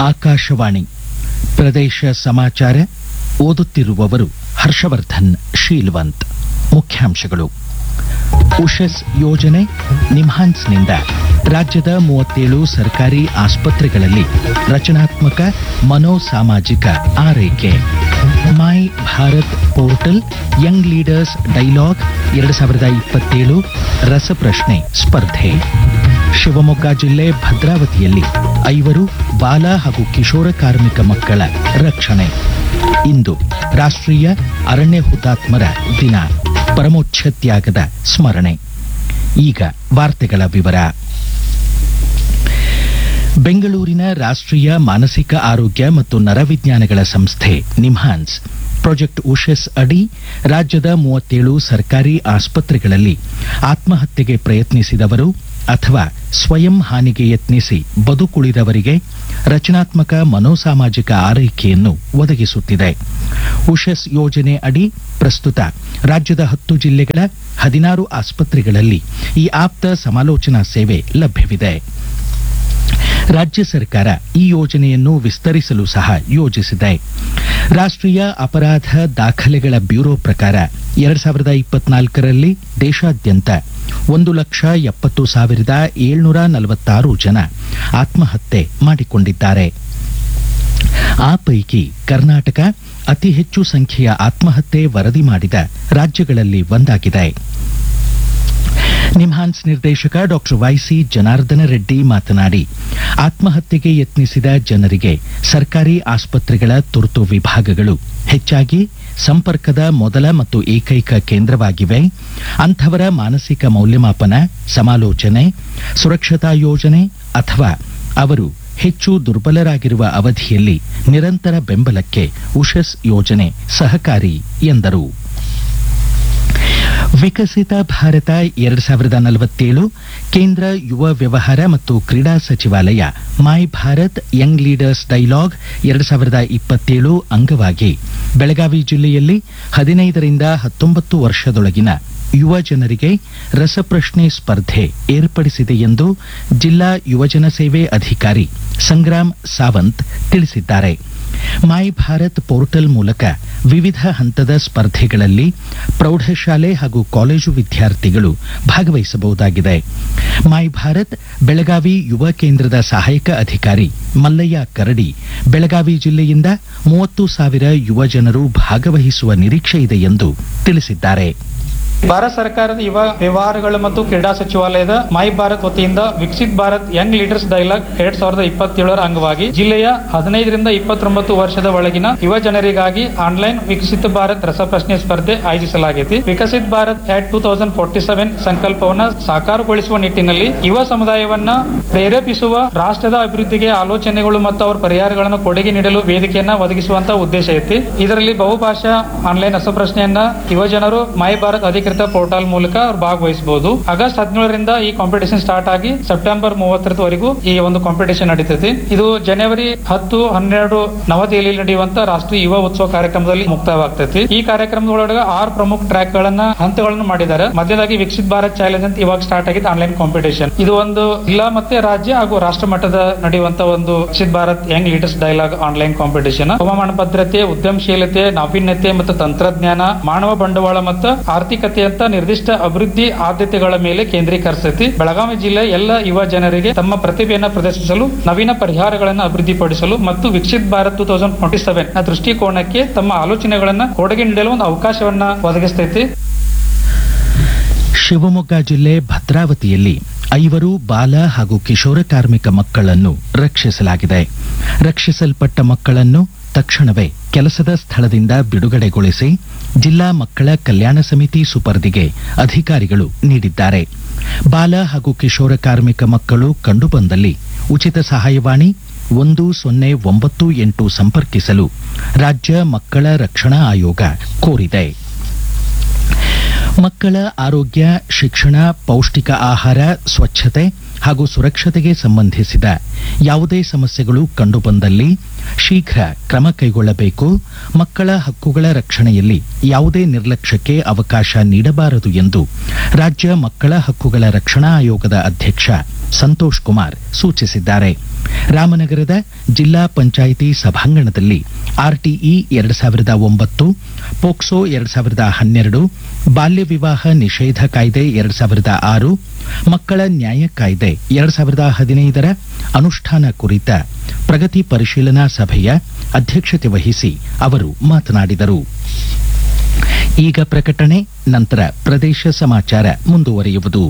ಆಕಾಶವಾಣಿ ಪ್ರದೇಶ ಸಮಾಚಾರ ಓದುತ್ತಿರುವವರು ಹರ್ಷವರ್ಧನ್ ಶೀಲ್ವಂತ್ ಮುಖ್ಯಾಂಶಗಳು ಉಷಸ್ ಯೋಜನೆ ನಿಮ್ಹಾನ್ಸ್ನಿಂದ ರಾಜ್ಯದ ಮೂವತ್ತೇಳು ಸರ್ಕಾರಿ ಆಸ್ಪತ್ರೆಗಳಲ್ಲಿ ರಚನಾತ್ಮಕ ಮನೋಸಾಮಾಜಿಕ ಆರೈಕೆ my Bharat portal young leaders dialogue ಎರಡು ಸಾವಿರದ ಇಪ್ಪತ್ತೇಳು ರಸಪ್ರಶ್ನೆ ಸ್ಪರ್ಧೆ ಶಿವಮೊಗ್ಗ ಜಿಲ್ಲೆ ಭದ್ರಾವತಿಯಲ್ಲಿ ಐವರು ಬಾಲ ಹಾಗೂ ಕಿಶೋರ ಕಾರ್ಮಿಕ ಮಕ್ಕಳ ರಕ್ಷಣೆ ಇಂದು ರಾಷ್ಟ್ರೀಯ ಅರಣ್ಯ ಹುತಾತ್ಮರ ದಿನ ಪರಮೋಚ್ಛ ತ್ಯಾಗದ ಸ್ಮರಣೆ ಈಗ ವಾರ್ತೆಗಳ ವಿವರ ಬೆಂಗಳೂರಿನ ರಾಷ್ಟ್ರೀಯ ಮಾನಸಿಕ ಆರೋಗ್ಯ ಮತ್ತು ನರವಿಜ್ಞಾನಗಳ ಸಂಸ್ಥೆ ನಿಮ್ಹಾನ್ಸ್ ಪ್ರಾಜೆಕ್ಟ್ ಉಷಸ್ ಅಡಿ ರಾಜ್ಯದ ಮೂವತ್ತೇಳು ಸರ್ಕಾರಿ ಆಸ್ಪತ್ರೆಗಳಲ್ಲಿ ಆತ್ಮಹತ್ಯೆಗೆ ಪ್ರಯತ್ನಿಸಿದವರು ಅಥವಾ ಸ್ವಯಂ ಹಾನಿಗೆ ಯತ್ನಿಸಿ ಬದುಕುಳಿದವರಿಗೆ ರಚನಾತ್ಮಕ ಮನೋಸಾಮಾಜಿಕ ಆರೈಕೆಯನ್ನು ಒದಗಿಸುತ್ತಿದೆ ಉಷಸ್ ಯೋಜನೆ ಅಡಿ ಪ್ರಸ್ತುತ ರಾಜ್ಯದ ಹತ್ತು ಜಿಲ್ಲೆಗಳ ಹದಿನಾರು ಆಸ್ಪತ್ರೆಗಳಲ್ಲಿ ಈ ಆಪ್ತ ಸಮಾಲೋಚನಾ ಸೇವೆ ಲಭ್ಯವಿದೆ ರಾಜ್ಯ ಸರ್ಕಾರ ಈ ಯೋಜನೆಯನ್ನು ವಿಸ್ತರಿಸಲು ಸಹ ಯೋಜಿಸಿದೆ ರಾಷ್ಟ್ರೀಯ ಅಪರಾಧ ದಾಖಲೆಗಳ ಬ್ಯೂರೋ ಪ್ರಕಾರ ಎರಡ್ ಸಾವಿರದ ಇಪ್ಪತ್ನಾಲ್ಕರಲ್ಲಿ ದೇಶಾದ್ಯಂತ ಒಂದು ಲಕ್ಷ ಎಪ್ಪತ್ತು ಸಾವಿರದ ಏಳ್ನೂರ ನಲವತ್ತಾರು ಜನ ಆತ್ಮಹತ್ಯೆ ಮಾಡಿಕೊಂಡಿದ್ದಾರೆ ಆ ಪೈಕಿ ಕರ್ನಾಟಕ ಅತಿ ಹೆಚ್ಚು ಸಂಖ್ಯೆಯ ಆತ್ಮಹತ್ಯೆ ವರದಿ ಮಾಡಿದ ರಾಜ್ಯಗಳಲ್ಲಿ ಒಂದಾಗಿದೆ ನಿಮ್ಹಾನ್ಸ್ ನಿರ್ದೇಶಕ ಡಾಕ್ಟರ್ ವೈಸಿ ಜನಾರ್ದನ ರೆಡ್ಡಿ ಮಾತನಾಡಿ ಆತ್ಮಹತ್ಯೆಗೆ ಯತ್ನಿಸಿದ ಜನರಿಗೆ ಸರ್ಕಾರಿ ಆಸ್ಪತ್ರೆಗಳ ತುರ್ತು ವಿಭಾಗಗಳು ಹೆಚ್ಚಾಗಿ ಸಂಪರ್ಕದ ಮೊದಲ ಮತ್ತು ಏಕೈಕ ಕೇಂದ್ರವಾಗಿವೆ ಅಂಥವರ ಮಾನಸಿಕ ಮೌಲ್ಯಮಾಪನ ಸಮಾಲೋಚನೆ ಸುರಕ್ಷತಾ ಯೋಜನೆ ಅಥವಾ ಅವರು ಹೆಚ್ಚು ದುರ್ಬಲರಾಗಿರುವ ಅವಧಿಯಲ್ಲಿ ನಿರಂತರ ಬೆಂಬಲಕ್ಕೆ ಉಷಸ್ ಯೋಜನೆ ಸಹಕಾರಿ ಎಂದರು ವಿಕಸಿತ ಭಾರತ ಎರಡ್ ಸಾವಿರದ ನಲವತ್ತೇಳು ಕೇಂದ್ರ ಯುವ ವ್ಯವಹಾರ ಮತ್ತು ಕ್ರೀಡಾ ಸಚಿವಾಲಯ my Bharat young leaders dialogue ಎರಡ್ ಸಾವಿರದ ಇಪ್ಪತ್ತೇಳು ಅಂಗವಾಗಿ ಬೆಳಗಾವಿ ಜಿಲ್ಲೆಯಲ್ಲಿ ಹದಿನೈದರಿಂದ ಹತ್ತೊಂಬತ್ತು ವರ್ಷದೊಳಗಿನ ಯುವ ಜನರಿಗೆ ರಸಪ್ರಶ್ನೆ ಸ್ಪರ್ಧೆ ಏರ್ಪಡಿಸಿದೆ ಎಂದು ಜಿಲ್ಲಾ ಯುವಜನ ಸೇವೆ ಅಧಿಕಾರಿ ಸಂಗ್ರಾಮ್ ಸಾವಂತ್ ತಿಳಿಸಿದ್ದಾರೆ ಮೈ ಭಾರತ್ ಪೋರ್ಟಲ್ ಮೂಲಕ ವಿವಿಧ ಹಂತದ ಸ್ಪರ್ಧೆಗಳಲ್ಲಿ ಪ್ರೌಢಶಾಲೆ ಹಾಗೂ ಕಾಲೇಜು ವಿದ್ಯಾರ್ಥಿಗಳು ಭಾಗವಹಿಸಬಹುದಾಗಿದೆ ಮೈ ಭಾರತ್ ಬೆಳಗಾವಿ ಯುವ ಕೇಂದ್ರದ ಸಹಾಯಕ ಅಧಿಕಾರಿ ಮಲ್ಲಯ್ಯ ಕರಡಿ ಬೆಳಗಾವಿ ಜಿಲ್ಲೆಯಿಂದ ಮೂವತ್ತು ಸಾವಿರ ಯುವ ಜನರು ಭಾಗವಹಿಸುವ ನಿರೀಕ್ಷೆ ಇದೆ ಎಂದು ತಿಳಿಸಿದ್ದಾರೆ ಭಾರತ ಸರ್ಕಾರದ ಯುವ ವ್ಯವಹಾರಗಳು ಮತ್ತು ಕ್ರೀಡಾ ಸಚಿವಾಲಯದ ಮೈ ಭಾರತ್ ವತಿಯಿಂದ Viksit Bharat young leaders dialogue ಎರಡ್ ಸಾವಿರದ ಇಪ್ಪತ್ತೇಳರ ಅಂಗವಾಗಿ ಜಿಲ್ಲೆಯ ಹದಿನೈದರಿಂದ ಇಪ್ಪತ್ತೊಂಬತ್ತು ವರ್ಷದ ಒಳಗಿನ ಯುವ ಜನರಿಗಾಗಿ ಆನ್ಲೈನ್ ವಿಕಸಿತ ಭಾರತ್ ರಸಪ್ರಶ್ನೆ ಸ್ಪರ್ಧೆ ಆಯೋಜಿಸಲಾಗಿದೆ Viksit Bharat at two thousand forty seven ಸಂಕಲ್ಪವನ್ನು ಸಾಕಾರಗೊಳಿಸುವ ನಿಟ್ಟಿನಲ್ಲಿ ಯುವ ಸಮುದಾಯವನ್ನ ಪ್ರೇರೇಪಿಸುವ ರಾಷ್ಟ್ರದ ಅಭಿವೃದ್ಧಿಗೆ ಆಲೋಚನೆಗಳು ಮತ್ತು ಅವರ ಪರಿಹಾರಗಳನ್ನು ಕೊಡುಗೆ ನೀಡಲು ವೇದಿಕೆಯನ್ನ ಒದಗಿಸುವಂತ ಉದ್ದೇಶ ಐತಿ ಇದರಲ್ಲಿ ಬಹುಭಾಷಾ ಆನ್ಲೈನ್ ರಸಪ್ರಶ್ನೆಯನ್ನ ಯುವ ಜನರು ಮೈ ಭಾರತ್ ಅಧಿಕೃತ ಪೋರ್ಟಲ್ ಮೂಲಕ ಅವ್ರು ಭಾಗವಹಿಸಬಹುದು ಆಗಸ್ಟ್ ಹದಿನೇಳರಿಂದ ಈ ಕಾಂಪಿಟೇಷನ್ ಸ್ಟಾರ್ಟ್ ಆಗಿ ಸೆಪ್ಟೆಂಬರ್ ಮೂವತ್ತರವರೆಗೂ ಈ ಒಂದು ಕಾಂಪಿಟೇಷನ್ ನಡೀತೈತಿ ಇದು ಜನವರಿ ಹತ್ತು ಹನ್ನೆರಡು ನವದೆಹಲಿಯಲ್ಲಿ ನಡೆಯುವಂತ ರಾಷ್ಟ್ರೀಯ ಯುವ ಉತ್ಸವ ಕಾರ್ಯಕ್ರಮದಲ್ಲಿ ಮುಕ್ತಾಯವಾಗ್ತೈತಿ ಈ ಕಾರ್ಯಕ್ರಮದೊಳಗೆ ಆರು ಪ್ರಮುಖ ಟ್ರ್ಯಾಕ್ ಗಳನ್ನ ಹಂತಗಳನ್ನು ಮಾಡಿದ್ದಾರೆ ಮಧ್ಯದಾಗಿ ವಿಕಸಿತ್ ಭಾರತ್ ಚಾಲೆಂಜ್ ಅಂತ ಇವಾಗ ಸ್ಟಾರ್ಟ್ ಆಗಿದ್ದು ಆನ್ಲೈನ್ ಕಾಂಪಿಟೇಷನ್ ಇದು ಒಂದು ಜಿಲ್ಲಾ ಮತ್ತೆ ರಾಜ್ಯ ಹಾಗೂ ರಾಷ್ಟ್ರ ಮಟ್ಟದ ನಡೆಯುವಂತ ಒಂದು Viksit Bharat young leaders dialogue online competition ಹವಾಮಾನ ಭದ್ರತೆ ಉದ್ಯಮಶೀಲತೆ ನಾವೀನ್ಯತೆ ಮತ್ತು ತಂತ್ರಜ್ಞಾನ ಮಾನವ ಬಂಡವಾಳ ಮತ್ತು ಆರ್ಥಿಕತೆ ಅಂತ ನಿರ್ದಿಷ್ಟ ಅಭಿವೃದ್ಧಿ ಆದ್ಯತೆಗಳ ಮೇಲೆ ಕೇಂದ್ರೀಕರಿಸತಿ ಬೆಳಗಾವಿ ಜಿಲ್ಲೆ ಎಲ್ಲ ಯುವ ಜನರಿಗೆ ತಮ್ಮ ಪ್ರತಿಭೆಯನ್ನು ಪ್ರದರ್ಶಿಸಲು ನವೀನ ಪರಿಹಾರಗಳನ್ನು ಅಭಿವೃದ್ಧಿಪಡಿಸಲು ಮತ್ತು Viksit Bharat two thousand twenty seven ನ ದೃಷ್ಟಿಕೋನಕ್ಕೆ ತಮ್ಮ ಆಲೋಚನೆಗಳನ್ನ ಕೊಡುಗೆ ನೀಡಲು ಒಂದು ಅವಕಾಶವನ್ನ ಒದಗಿಸ್ತೈತಿ ಶಿವಮೊಗ್ಗ ಜಿಲ್ಲೆ ಭದ್ರಾವತಿಯಲ್ಲಿ ಐವರು ಬಾಲ ಹಾಗೂ ಕಿಶೋರ ಕಾರ್ಮಿಕ ಮಕ್ಕಳನ್ನು ರಕ್ಷಿಸಲಾಗಿದೆ ರಕ್ಷಿಸಲ್ಪಟ್ಟ ಮಕ್ಕಳನ್ನು ತಕ್ಷಣವೇ ಕೆಲಸದ ಸ್ಥಳದಿಂದ ಬಿಡುಗಡೆಗೊಳಿಸಿ ಜಿಲ್ಲಾ ಮಕ್ಕಳ ಕಲ್ಯಾಣ ಸಮಿತಿ ಸುಪರ್ದಿಗೆ ಅಧಿಕಾರಿಗಳು ನೀಡಿದ್ದಾರೆ ಬಾಲ ಹಾಗೂ ಕಿಶೋರ ಕಾರ್ಮಿಕ ಮಕ್ಕಳು ಕಂಡುಬಂದಲ್ಲಿ ಉಚಿತ ಸಹಾಯವಾಣಿ ಒಂದು ಸೊನ್ನೆ ಒಂಬತ್ತು ಎಂಟು ಸಂಪರ್ಕಿಸಲು ರಾಜ್ಯ ಮಕ್ಕಳ ರಕ್ಷಣಾ ಆಯೋಗ ಕೋರಿದೆ ಮಕ್ಕಳ ಆರೋಗ್ಯ ಶಿಕ್ಷಣ ಪೌಷ್ಟಿಕ ಆಹಾರ ಸ್ವಚ್ಛತೆ ಹಾಗೂ ಸುರಕ್ಷತೆಗೆ ಸಂಬಂಧಿಸಿದ ಯಾವುದೇ ಸಮಸ್ಯೆಗಳು ಕಂಡುಬಂದಲ್ಲಿ ಶೀಘ್ರ ಕ್ರಮ ಕೈಗೊಳ್ಳಬೇಕು ಮಕ್ಕಳ ಹಕ್ಕುಗಳ ರಕ್ಷಣೆಯಲ್ಲಿ ಯಾವುದೇ ನಿರ್ಲಕ್ಷ್ಯಕ್ಕೆ ಅವಕಾಶ ನೀಡಬಾರದು ಎಂದು ರಾಜ್ಯ ಮಕ್ಕಳ ಹಕ್ಕುಗಳ ರಕ್ಷಣಾ ಆಯೋಗದ ಅಧ್ಯಕ್ಷ ಸಂತೋಷ್ ಕುಮಾರ್ ಸೂಚಿಸಿದ್ದಾರೆ ರಾಮನಗರದ ಜಿಲ್ಲಾ ಪಂಚಾಯಿತಿ ಸಭಾಂಗಣದಲ್ಲಿ ಆರ್ಟಿಇ ಎರಡು ಸಾವಿರದ ಒಂಬತ್ತು ಪೋಕ್ಸೋ ಎರಡು ಸಾವಿರದ ಹನ್ನೆರಡು ಬಾಲ್ಯ ವಿವಾಹ ನಿಷೇಧ ಕಾಯ್ದೆ ಎರಡು ಸಾವಿರದ ಆರು ಮಕ್ಕಳ ನ್ಯಾಯ ಕಾಯ್ದೆ ಎರಡು ಸಾವಿರದ ಹದಿನೈದರ ಅನುಷ್ಠಾನ ಕುರಿತ ಪ್ರಗತಿ ಪರಿಶೀಲನಾ ಸಭೆಯ ಅಧ್ಯಕ್ಷತೆ ವಹಿಸಿ ಅವರು ಮಾತನಾಡಿದರು ಈಗ ಪ್ರಕಟಣೆ ನಂತರ ಪ್ರದೇಶ ಸಮಾಚಾರ ಮುಂದುವರಿಯುವುದು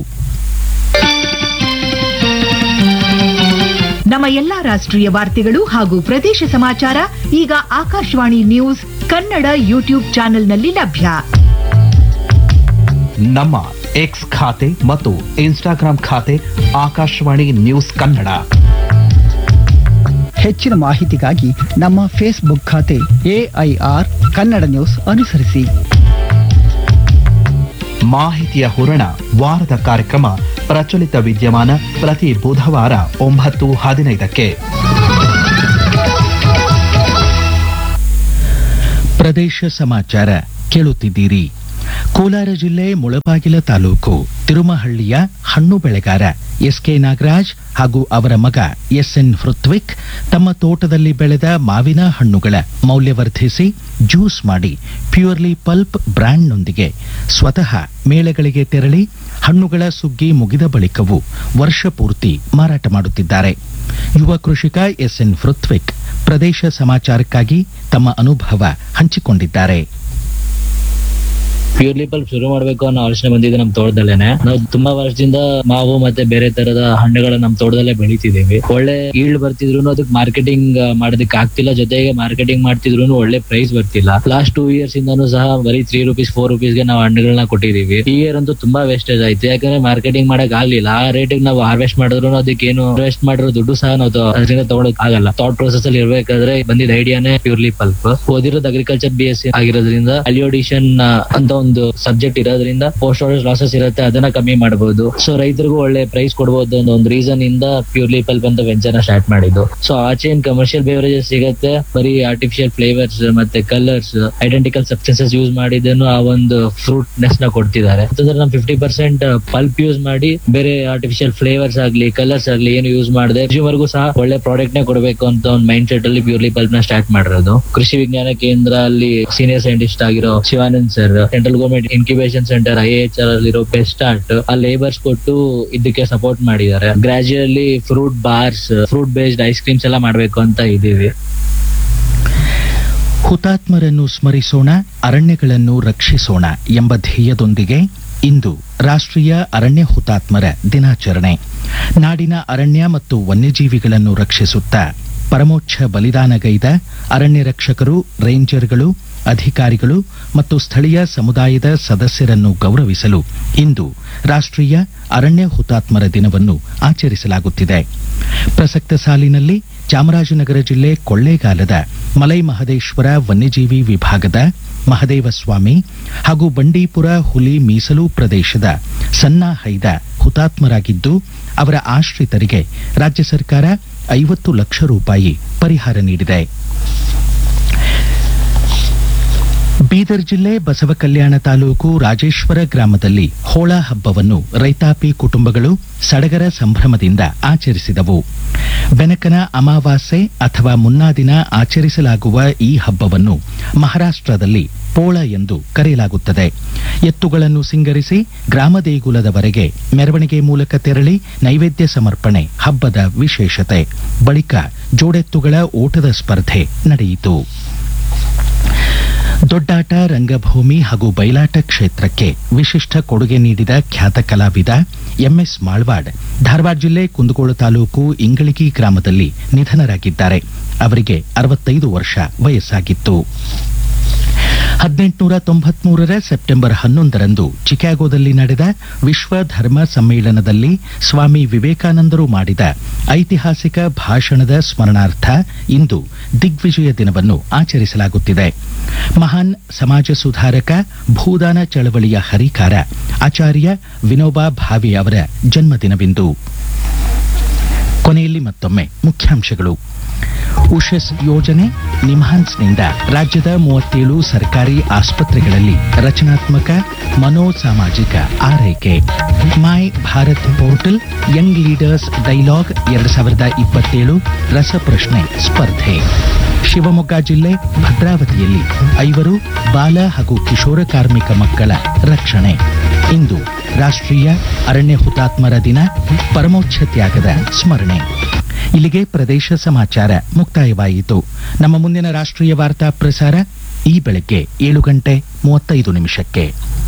ನಮ್ಮ ಎಲ್ಲಾ ರಾಷ್ಟ್ರೀಯ ವಾರ್ತೆಗಳು ಹಾಗೂ ಪ್ರದೇಶ ಸಮಾಚಾರ ಈಗ ಆಕಾಶವಾಣಿ ನ್ಯೂಸ್ ಕನ್ನಡ ಯೂಟ್ಯೂಬ್ ಚಾನೆಲ್ನಲ್ಲಿ ಲಭ್ಯ ನಮ್ಮ ಎಕ್ಸ್ ಖಾತೆ ಮತ್ತು ಇನ್ಸ್ಟಾಗ್ರಾಂ ಖಾತೆ ಆಕಾಶವಾಣಿ ನ್ಯೂಸ್ ಕನ್ನಡ ಹೆಚ್ಚಿನ ಮಾಹಿತಿಗಾಗಿ ನಮ್ಮ ಫೇಸ್ಬುಕ್ ಖಾತೆ ಎಐಆರ್ ಕನ್ನಡ ನ್ಯೂಸ್ ಅನುಸರಿಸಿ ಮಾಹಿತಿಯ ಹೂರಣ ವಾರದ ಕಾರ್ಯಕ್ರಮ ಪ್ರಚಲಿತ ವಿದ್ಯಮಾನ ಪ್ರತಿ ಬುಧವಾರ ಒಂಬತ್ತು ಹದಿನೈದಕ್ಕೆ ಪ್ರದೇಶ ಸಮಾಚಾರ ಕೇಳುತ್ತಿದ್ದೀರಿ ಕೋಲಾರ ಜಿಲ್ಲೆ ಮುಳಬಾಗಿಲ ತಾಲೂಕು ತಿರುಮಹಳ್ಳಿಯ ಹಣ್ಣು ಬೆಳೆಗಾರ ಎಸ್ಕೆ ನಾಗರಾಜ್ ಹಾಗೂ ಅವರ ಮಗ ಎಸ್ಎನ್ ಹೃತ್ವಿಕ್ ತಮ್ಮ ತೋಟದಲ್ಲಿ ಬೆಳೆದ ಮಾವಿನ ಹಣ್ಣುಗಳ ಮೌಲ್ಯವರ್ಧಿಸಿ ಜ್ಯೂಸ್ ಮಾಡಿ ಪ್ಯೂರ್ಲಿ ಪಲ್ಪ್ ಬ್ರ್ಯಾಂಡ್ನೊಂದಿಗೆ ಸ್ವತಃ ಮೇಳೆಗಳಿಗೆ ತೆರಳಿ ಹಣ್ಣುಗಳ ಸುಗ್ಗಿ ಮುಗಿದ ಬಳಿಕವೂ ವರ್ಷ ಪೂರ್ತಿ ಮಾರಾಟ ಮಾಡುತ್ತಿದ್ದಾರೆ ಯುವ ಕೃಷಿಕ ಎಸ್ಎನ್ ಹೃತ್ವಿಕ್ ಪ್ರದೇಶ ಸಮಾಚಾರಕ್ಕಾಗಿ ತಮ್ಮ ಅನುಭವ ಹಂಚಿಕೊಂಡಿದ್ದಾರೆ ಪ್ಯೂರ್ಲಿ ಪಲ್ಪ್ ಶುರು ಮಾಡ್ಬೇಕು ಅನ್ನೋ ಆಲೋಚನೆ ಬಂದಿದೆ ನಮ್ ತೋಟದಲ್ಲೇನೆ ನಾವು ತುಂಬಾ ವರ್ಷದಿಂದ ಮಾವು ಮತ್ತೆ ಬೇರೆ ತರದ ಹಣ್ಣುಗಳ ನಮ್ ತೋಟದಲ್ಲೇ ಬೆಳಿತಿದೀವಿ ಒಳ್ಳೆ ಈಲ್ಡ್ ಬರ್ತಿದ್ರು ಅದಕ್ಕೆ ಮಾರ್ಕೆಟಿಂಗ್ ಮಾಡೋದಕ್ಕೆ ಆಗ್ತಿಲ್ಲ ಜೊತೆಗೆ ಮಾರ್ಕೆಟಿಂಗ್ ಮಾಡ್ತಿದ್ರು ಒಳ್ಳೆ ಪ್ರೈಸ್ ಬರ್ತಿಲ್ಲ ಲಾಸ್ಟ್ ಟೂ ಇಯರ್ಸ್ ಇಂದಾನು ಸಹ ಬರೀ ತ್ರೀ ರುಪೀಸ್ ಫೋರ್ ರುಪೀಸ್ ಗೆ ನಾವು ಹಣ್ಣುಗಳನ್ನ ಕೊಟ್ಟಿದೀವಿ ಈ ಇಯರ್ ಅಂತೂ ತುಂಬಾ ವೇಸ್ಟೇಜ್ ಆಯ್ತು ಯಾಕಂದ್ರೆ ಮಾರ್ಕೆಟಿಂಗ್ ಮಾಡಕ್ ಆಗ್ಲಿಲ್ಲ ಆ ರೇಟಿಗೆ ನಾವು ಹಾರ್ವೆಸ್ಟ್ ಮಾಡಿದ್ರು ಅದಕ್ಕೆ ಏನು ಇನ್ವೆಸ್ಟ್ ಮಾಡಿರೋ ದುಡ್ಡು ಸಹ ನಾವು ತ- ಅದರಿಂದ ತಗೊಳಕ್ ಆಗಲ್ಲ ಥಾಟ್ ಪ್ರೊಸೆಸ್ ಅಲ್ಲಿ ಇರ್ಬೇಕಾದ್ರೆ ಬಂದಿದ್ದ ಐಡಿಯಾನೇ ಪ್ಯೂರ್ಲಿ ಪಲ್ಪ್ ಓದಿರೋದು ಅಗ್ರಿಕಲ್ಚರ್ ಬಿ ಎಸ್ ಸಿ ಆಗಿರೋದ್ರಿಂದ ಅಲಿಯೋಡಿಷನ್ ಅಂತ ಒಂದು ಸಬ್ಜೆಕ್ಟ್ ಇರೋದ್ರಿಂದ ಪೋಸ್ಟ್ ಆರ್ಡರ್ ಲಾಸಸ್ ಇರುತ್ತೆ ಅದನ್ನ ಕಮ್ಮಿ ಮಾಡಬಹುದು ಸೊ ರೈತರಿಗೂ ಒಳ್ಳೆ ಪ್ರೈಸ್ ಕೊಡಬಹುದು ಅನ್ನೋ ಒಂದು ರೀಸನ್ ಇಂದ ಪ್ಯೂರ್ಲಿ ಪಲ್ಪ್ ಅಂತ ವೆಂಚರ್ ನ ಸ್ಟಾರ್ಟ್ ಮಾಡಿದ್ದು ಸೊ ಆಚೆ ಏನ್ ಕಮರ್ಷಿಯಲ್ ಬೇವರೇಜಸ್ ಸಿಗುತ್ತೆ ಬರೀ ಆರ್ಟಿಫಿಷಿಯಲ್ ಫ್ಲೇವರ್ಸ್ ಮತ್ತೆ ಕಲರ್ಸ್ ಐಡೆಂಟಿಕಲ್ ಸಬ್ಸ್ಟೆನ್ಸಸ್ ಯೂಸ್ ಮಾಡಿದ್ದನ್ನು ಆ ಒಂದು ಫ್ರೂಟ್ನೆಸ್ ನ ಕೊಡ್ತಿದ್ದಾರೆ ಅಂತಂದ್ರೆ ನಾವು ಫಿಫ್ಟಿ ಪರ್ಸೆಂಟ್ ಪಲ್ಪ್ ಯೂಸ್ ಮಾಡಿ ಬೇರೆ ಆರ್ಟಿಫಿಷಿಯಲ್ ಫ್ಲೇವರ್ಸ್ ಆಗ್ಲಿ ಕಲರ್ಸ್ ಆಗ್ಲಿ ಏನು ಯೂಸ್ ಮಾಡದೆ ಕನ್ಸ್ಯೂಮರ್ಗೂ ಸಹ ಒಳ್ಳೆ ಪ್ರಾಡಕ್ಟ್ ನೇ ಕೊಡಬೇಕು ಅಂತ ಒಂದು ಮೈಂಡ್ ಸೆಟ್ ಅಲ್ಲಿ ಪ್ಯೂರ್ಲಿ ಪಲ್ಪ್ ನ ಸ್ಟಾರ್ಟ್ ಮಾಡಿರೋದು ಕೃಷಿ ವಿಜ್ಞಾನ ಕೇಂದ್ರ ಅಲ್ಲಿ ಸೀನಿಯರ್ ಸೈಂಟಿಸ್ಟ್ ಆಗಿರೋ Shivanand sir central government incubation centre I H R ಅಲ್ಲಿರೋ ಬೆಸ್ಟ್ ಸ್ಟಾರ್ಟ್ ಆ ಲೇಬರ್ಸ್ ಕೊಟ್ಟು ಇದಕ್ಕೆ ಸಪೋರ್ಟ್ ಮಾಡಿದ್ದಾರೆ gradually fruit bars fruit based ice creams ಎಲ್ಲ ಮಾಡ್ಬೇಕು ಅಂತ ಇದೀವಿ ಹುತಾತ್ಮರನ್ನು ಸ್ಮರಿಸೋಣ ಅರಣ್ಯಗಳನ್ನು ರಕ್ಷಿಸೋಣ ಎಂಬ ಧ್ಯೇಯದೊಂದಿಗೆ ಇಂದು ರಾಷ್ಟ್ರೀಯ ಅರಣ್ಯ ಹುತಾತ್ಮರ ದಿನಾಚರಣೆ ನಾಡಿನ ಅರಣ್ಯ ಮತ್ತು ವನ್ಯಜೀವಿಗಳನ್ನು ರಕ್ಷಿಸುತ್ತಾ ಪರಮೋಚ್ಛ ಬಲಿದಾನಗೈದ ಅರಣ್ಯ ರಕ್ಷಕರು ರೇಂಜರ್ಗಳು ಅಧಿಕಾರಿಗಳು ಮತ್ತು ಸ್ಥಳೀಯ ಸಮುದಾಯದ ಸದಸ್ಯರನ್ನು ಗೌರವಿಸಲು ಇಂದು ರಾಷ್ಟ್ರೀಯ ಅರಣ್ಯ ಹುತಾತ್ಮರ ದಿನವನ್ನು ಆಚರಿಸಲಾಗುತ್ತಿದೆ ಪ್ರಸಕ್ತ ಸಾಲಿನಲ್ಲಿ ಚಾಮರಾಜನಗರ ಜಿಲ್ಲೆ ಕೊಳ್ಳೇಗಾಲದ ಮಲೈ ಮಹದೇಶ್ವರ ವನ್ಯಜೀವಿ ವಿಭಾಗದ ಮಹದೇವಸ್ವಾಮಿ ಹಾಗೂ ಬಂಡೀಪುರ ಹುಲಿ ಮೀಸಲು ಪ್ರದೇಶದ ಸನ್ನಾಹೈದ ಹುತಾತ್ಮರಾಗಿದ್ದು ಅವರ ಆಶ್ರಿತರಿಗೆ ರಾಜ್ಯ ಸರ್ಕಾರ ಐವತ್ತು ಲಕ್ಷ ರೂಪಾಯಿ ಪರಿಹಾರ ನೀಡಿದೆ ಬೀದರ್ ಜಿಲ್ಲೆ ಬಸವಕಲ್ಯಾಣ ತಾಲೂಕು ರಾಜೇಶ್ವರ ಗ್ರಾಮದಲ್ಲಿ ಹೋಳ ಹಬ್ಬವನ್ನು ರೈತಾಪಿ ಕುಟುಂಬಗಳು ಸಡಗರ ಸಂಭ್ರಮದಿಂದ ಆಚರಿಸಿದವು ಬೆನಕನ ಅಮಾವಾಸ್ಯೆ ಅಥವಾ ಮುನ್ನಾ ದಿನ ಆಚರಿಸಲಾಗುವ ಈ ಹಬ್ಬವನ್ನು ಮಹಾರಾಷ್ಟ್ರದಲ್ಲಿ ಪೋಳ ಎಂದು ಕರೆಯಲಾಗುತ್ತದೆ ಎತ್ತುಗಳನ್ನು ಸಿಂಗರಿಸಿ ಗ್ರಾಮ ದೇಗುಲದವರೆಗೆ ಮೆರವಣಿಗೆ ಮೂಲಕ ತೆರಳಿ ನೈವೇದ್ಯ ಸಮರ್ಪಣೆ ಹಬ್ಬದ ವಿಶೇಷತೆ ಬಳಿಕ ಜೋಡೆತ್ತುಗಳ ಓಟದ ಸ್ಪರ್ಧೆ ನಡೆಯಿತು ದೊಡ್ಡಾಟ ರಂಗಭೂಮಿ ಹಾಗೂ ಬಯಲಾಟ ಕ್ಷೇತ್ರಕ್ಕೆ ವಿಶಿಷ್ಟ ಕೊಡುಗೆ ನೀಡಿದ ಖ್ಯಾತ ಕಲಾವಿದ ಎಂಎಸ್ ಮಾಳ್ವಾಡ್ ಧಾರವಾಡ ಜಿಲ್ಲೆ ಕುಂದಗೋಳ ತಾಲೂಕು ಇಂಗಳಗಿ ಗ್ರಾಮದಲ್ಲಿ ನಿಧನರಾಗಿದ್ದಾರೆ ಅವರಿಗೆ ಅರವತ್ತೈದು ವರ್ಷ ವಯಸ್ಸಾಗಿತ್ತು ಹದಿನೆಂಟುನೂರ ತೊಂಬತ್ಮೂರರ ಸೆಪ್ಟೆಂಬರ್ ಹನ್ನೊಂದರಂದು ಚಿಕಾಗೋದಲ್ಲಿ ನಡೆದ ವಿಶ್ವ ಧರ್ಮ ಸಮ್ಮೇಳನದಲ್ಲಿ ಸ್ವಾಮಿ ವಿವೇಕಾನಂದರು ಮಾಡಿದ ಐತಿಹಾಸಿಕ ಭಾಷಣದ ಸ್ಮರಣಾರ್ಥ ಇಂದು ದಿಗ್ವಿಜಯ ದಿನವನ್ನು ಆಚರಿಸಲಾಗುತ್ತಿದೆ ಮಹಾನ್ ಸಮಾಜ ಸುಧಾರಕ ಭೂದಾನ ಚಳವಳಿಯ ಹರಿಕಾರ ಆಚಾರ್ಯ ವಿನೋಬಾ ಭಾವೆ ಅವರ ಜನ್ಮದಿನವಿಂದು ಕೊನೆಯಲ್ಲಿ ಮತ್ತೊಮ್ಮೆ ಮುಖ್ಯಾಂಶಗಳು ಉಷಸ್ ಯೋಜನೆ ನಿಮ್ಹಾನ್ಸ್ನಿಂದ ರಾಜ್ಯದ ಮೂವತ್ತೇಳು ಸರ್ಕಾರಿ ಆಸ್ಪತ್ರೆಗಳಲ್ಲಿ ರಚನಾತ್ಮಕ ಮನೋಸಾಮಾಜಿಕ ಆರೈಕೆ my Bharat portal young leaders dialogue ಎರಡು ಸಾವಿರದ ಇಪ್ಪತ್ತೇಳು ರಸಪ್ರಶ್ನೆ ಸ್ಪರ್ಧೆ ಶಿವಮೊಗ್ಗ ಜಿಲ್ಲೆ ಭದ್ರಾವತಿಯಲ್ಲಿ ಐವರು ಬಾಲ ಹಾಗೂ ಕಿಶೋರ ಕಾರ್ಮಿಕ ಮಕ್ಕಳ ರಕ್ಷಣೆ ಇಂದು ರಾಷ್ಟ್ರೀಯ ಅರಣ್ಯ ಹುತಾತ್ಮರ ದಿನ ಪರಮೋಚ್ಛ ತ್ಯಾಗದ ಸ್ಮರಣೆ ಇಲ್ಲಿಗೆ ಪ್ರದೇಶ ಸಮಾಚಾರ ಮುಕ್ತಾಯವಾಯಿತು ನಮ್ಮ ಮುಂದಿನ ರಾಷ್ಟ್ರೀಯ ವಾರ್ತಾ ಪ್ರಸಾರ ಈ ಬೆಳಗ್ಗೆ ಏಳು ಗಂಟೆ ಮೂವತ್ತೈದು ನಿಮಿಷಕ್ಕೆ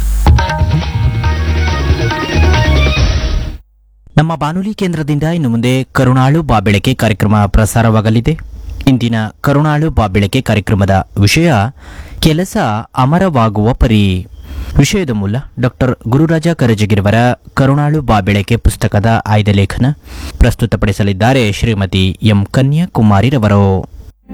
ನಮ್ಮ ಬಾನುಲಿ ಕೇಂದ್ರದಿಂದ ಇನ್ನು ಮುಂದೆ ಕರುಣಾಳು ಬಾಬೆಳಕೆ ಕಾರ್ಯಕ್ರಮ ಪ್ರಸಾರವಾಗಲಿದೆ ಇಂದಿನ ಕರುಣಾಳು ಬಾಬೆಳಕೆ ಕಾರ್ಯಕ್ರಮದ ವಿಷಯ ಕೆಲಸ ಅಮರವಾಗುವ ಪರಿ ವಿಷಯದ ಮೂಲ ಡಾಕ್ಟರ್ ಗುರುರಾಜ ಕರಜಗಿರವರ ಕರುಣಾಳು ಬಾಬೆಳಕೆ ಪುಸ್ತಕದ ಆಯ್ದ ಲೇಖನ ಪ್ರಸ್ತುತಪಡಿಸಲಿದ್ದಾರೆ ಶ್ರೀಮತಿ ಎಂ ಕನ್ಯಾಕುಮಾರಿರವರು